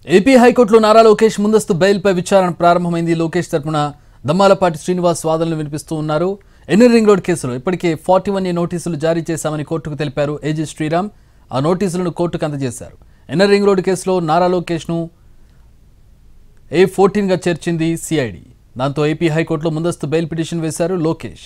AP హైకోర్టులో నారా లోకేష్ ముందస్తు బెయిల్పై విచారణ ప్రారంభమైంది లోకేష్ తరపున దమ్మాలపాటి శ్రీనివాస్ వాదనలు వినిపిస్తూ ఉన్నారు ఎన్నిర్ రింగ్ రోడ్ కేసులో ఇప్పటికే ఫార్టీ వన్ ఏ నోటీసులు జారీ చేశామని కోర్టుకు తెలిపారు ఏజీ శ్రీరామ్ ఆ నోటీసులను కోర్టుకు అందజేశారు ఎన్ఆర్ రింగ్ రోడ్ కేసులో నారా లోకేష్ను ఏ ఫోర్టీన్గా చేర్చింది సిఐడి దాంతో ఏపీ హైకోర్టులో ముందస్తు బెయిల్ పిటిషన్ వేశారు లోకేష్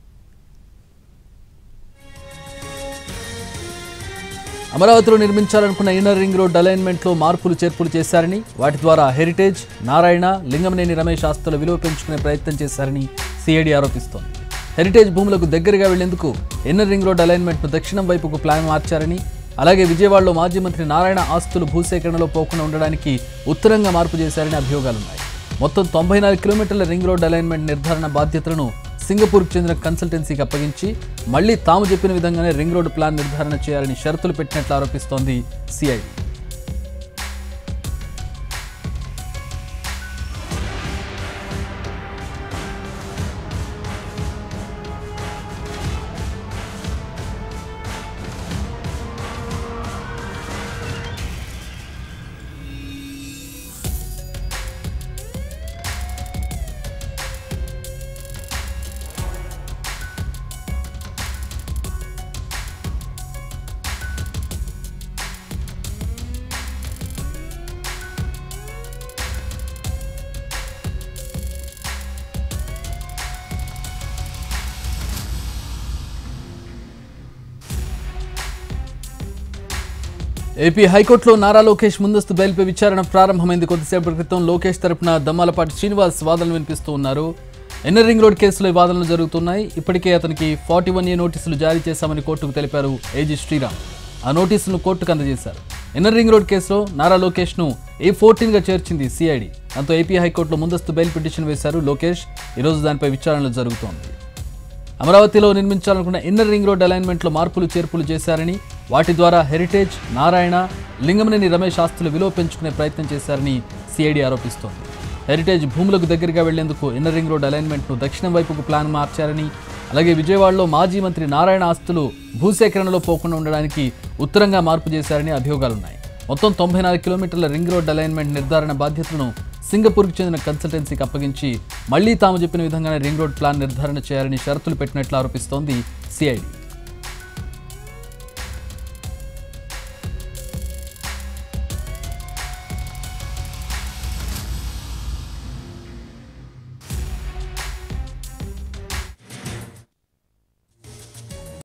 అమరావతిలో నిర్మించాలనుకున్న ఇన్నర్ రింగ్ రోడ్ అలైన్మెంట్లో మార్పులు చేర్పులు చేశారని వాటి ద్వారా హెరిటేజ్ నారాయణ లింగమనేని రమేష్ ఆస్తుల విలువ పెంచుకునే ప్రయత్నం చేశారని సిఐడి ఆరోపిస్తోంది హెరిటేజ్ భూములకు దగ్గరగా వెళ్లేందుకు ఇన్నర్ రింగ్ రోడ్ అలైన్మెంట్ను దక్షిణం వైపుకు ప్లాన్ మార్చారని అలాగే విజయవాడలో మాజీ మంత్రి నారాయణ ఆస్తులు భూసేకరణలో పోకుండా ఉండడానికి ఉత్తరంగా మార్పు చేశారని అభియోగాలున్నాయి మొత్తం తొంభై నాలుగు కిలోమీటర్ల రింగ్ రోడ్ అలైన్మెంట్ నిర్ధారణ బాధ్యతలను సింగపూర్కు చెందిన కన్సల్టెన్సీకి అప్పగించి మళ్లీ తాము చెప్పిన విధంగానే రింగ్ రోడ్డు ప్లాన్ నిర్ధారణ చేయాలని షరతులు పెట్టినట్లు ఆరోపిస్తోంది సిఐడి ఏపీ హైకోర్టులో నారా లోకేష్ ముందస్తు బెయిల్పై విచారణ ప్రారంభమైంది కొద్దిసేపటి క్రితం లోకేష్ తరపున దమ్మాలపాటి శ్రీనివాస్ వాదనలు వినిపిస్తూ ఉన్నారు ఎన్నర్ రింగ్ రోడ్ కేసులో ఈ వాదనలు జరుగుతున్నాయి ఇప్పటికే అతనికి ఫార్టీ వన్ ఏ నోటీసులు జారీ చేశామని కోర్టుకు తెలిపారు ఏజీ శ్రీరామ్ ఆ నోటీసులను కోర్టుకు అందజేశారు ఎన్నర్ రింగ్ రోడ్ కేసులో నారా లోకేష్ను ఏ ఫోర్టీన్గా చేర్చింది సిఐడి దాంతో ఏపీ హైకోర్టులో ముందస్తు బెయిల్ పిటిషన్ వేశారు లోకేష్ ఈరోజు దానిపై విచారణ జరుగుతోంది అమరావతిలో నిర్మించాలనుకున్న ఇన్నర్ రింగ్ రోడ్ అలైన్మెంట్లో మార్పులు చేర్పులు చేశారని వాటి ద్వారా హెరిటేజ్ నారాయణ లింగమనేని రమేష్ ఆస్తుల విలువ పెంచుకునే ప్రయత్నం చేశారని సిఐడి ఆరోపిస్తోంది హెరిటేజ్ భూములకు దగ్గరగా వెళ్లేందుకు ఇన్నర్ రింగ్ రోడ్ అలైన్మెంట్ను దక్షిణం వైపుకు ప్లాన్ మార్చారని అలాగే విజయవాడలో మాజీ మంత్రి నారాయణ ఆస్తులు భూసేకరణలో పోకుండా ఉండడానికి ఉత్తరంగా మార్పు చేశారని అభియోగాలున్నాయి మొత్తం తొంభై నాలుగు కిలోమీటర్ల రింగ్ రోడ్ అలైన్మెంట్ నిర్ధారణ బాధ్యతలను సింగపూర్కు చెందిన కన్సల్టెన్సీకి అప్పగించి మళ్లీ తాము చెప్పిన విధంగానే రింగ్ రోడ్ ప్లాన్ నిర్ధారణ చేయాలని షరతులు పెట్టినట్లు ఆరోపిస్తోంది సిఐడి